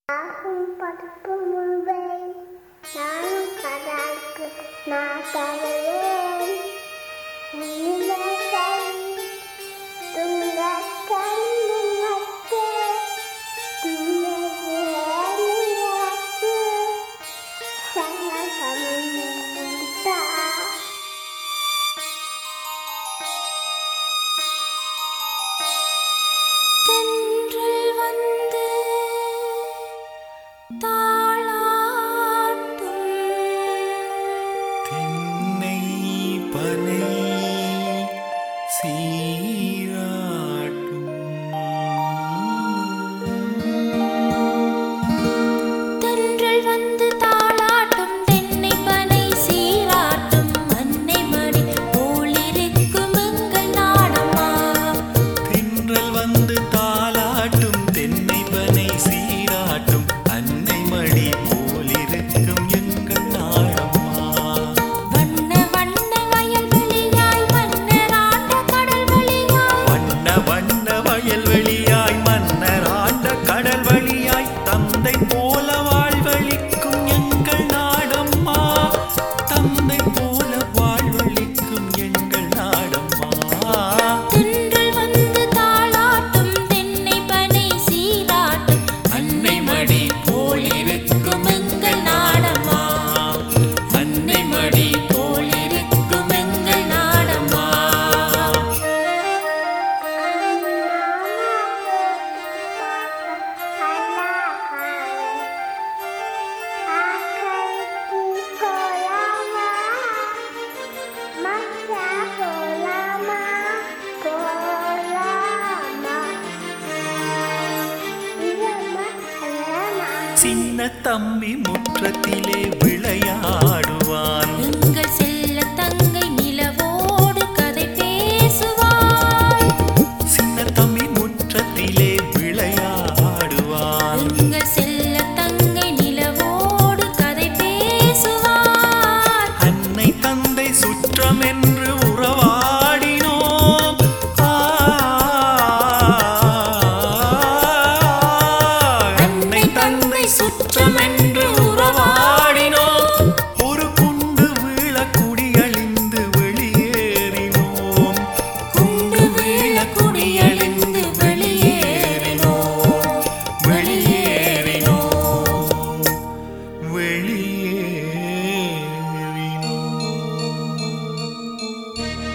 ஆகும் படுப்பு முழுவை நானும் கடலுக்கு நான் தருவேன் நிலவை துங்க கண்ணுக்கு துணையாக்கு சங்கமம் முடித்தா தென்றல் வந்து தாளாட்டும் தென்னை பனை சீராட்டும் தென்றல் வந்து தாளாட்டும் தென்னை பனை சீராட்டும் அன்னை மடி போலிருக்கும் எங்கள் நாடம்மா தென்றல் வந்து தாளாட்டும் தென்னை பனை சீராட்டும் அன்னை மடி போலிருக்கும் எங்கள் நாடம்மா வண்ண வண்ண வயல்வெளியாய் மன்னராண்ட கடல் வழியாய் வண்ண வண்ண வயல்வெளியாய் மன்னர் ஆண்ட கடல் வழியாய் தந்தை போல வாழ்வழிக்கும் எங்கள் நாடம்மா தந்தை போல வாழ்வழிக்கும் எங்கள் நாடம்மா தென்றல் வந்து தாளாட்டும் தென்னை பனை சீராட்டும் அன்னை மடி போலிருக்கும் எங்கள் நாடம்மா அன்னை மடி போலிருக்கும் எங்கள் நாடம்மா சின்ன தம்பி முற்றத்திலே விளையாடுவான் எங்கள் செல்ல தங்கை நிலவோடு கதை பேசுவாள் சின்ன தம்பி முற்றத்திலே விளையாடுவான் எங்கள் செல்ல தங்கை நிலவோடு கதை பேசுவாள் அன்னை தந்தை சுற்றம் என்று உறவாடினோம் ஆ, அன்னை தந்தை சுற்றம் என்று உறவாடினோம் ஒரு குண்டு வீழ குடியழிந்து வெளியேறினோம் குண்டு வீழ குடியழிந்து வெளியேறினோம் வெளியேறினோம் வெளியேறினோம்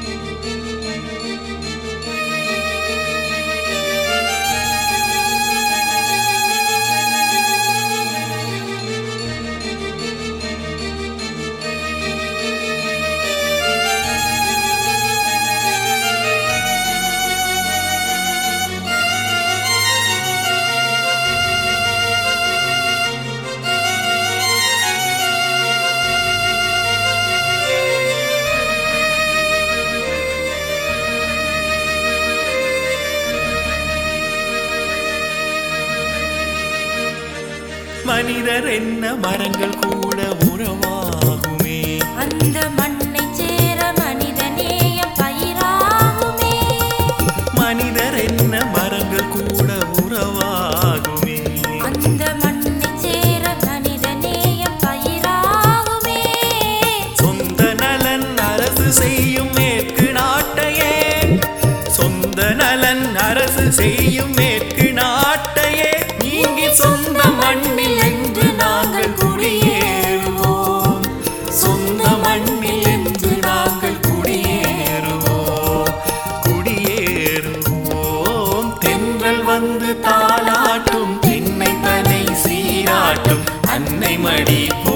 மனிதர் என்ன மரங்கள் கூட உறவாகுமே அந்த மண்ணை சேர மனித நேயம் பயிராகுமே மனிதர் என்ன மரங்கள் கூட உறவாகுமே அந்த மண்ணை சேர மனித நேயம் பயிராகுமே சொந்த நலன் அரசு செய்யும் மேற்கு நாட்டையே சொந்த நலன் அரசு செய்யும் மேற்கு நாட்டையே நீங்கி சொந்த மண்ணில் என்று நாங்கள் குடியேறுவோம் சொந்த மண்ணில் என்று நாங்கள் குடியேறுவோம் குடியேறுவோம் தென்றல் வந்து தாளாட்டும் தென்னை தனை சீராட்டும் அன்னை மடி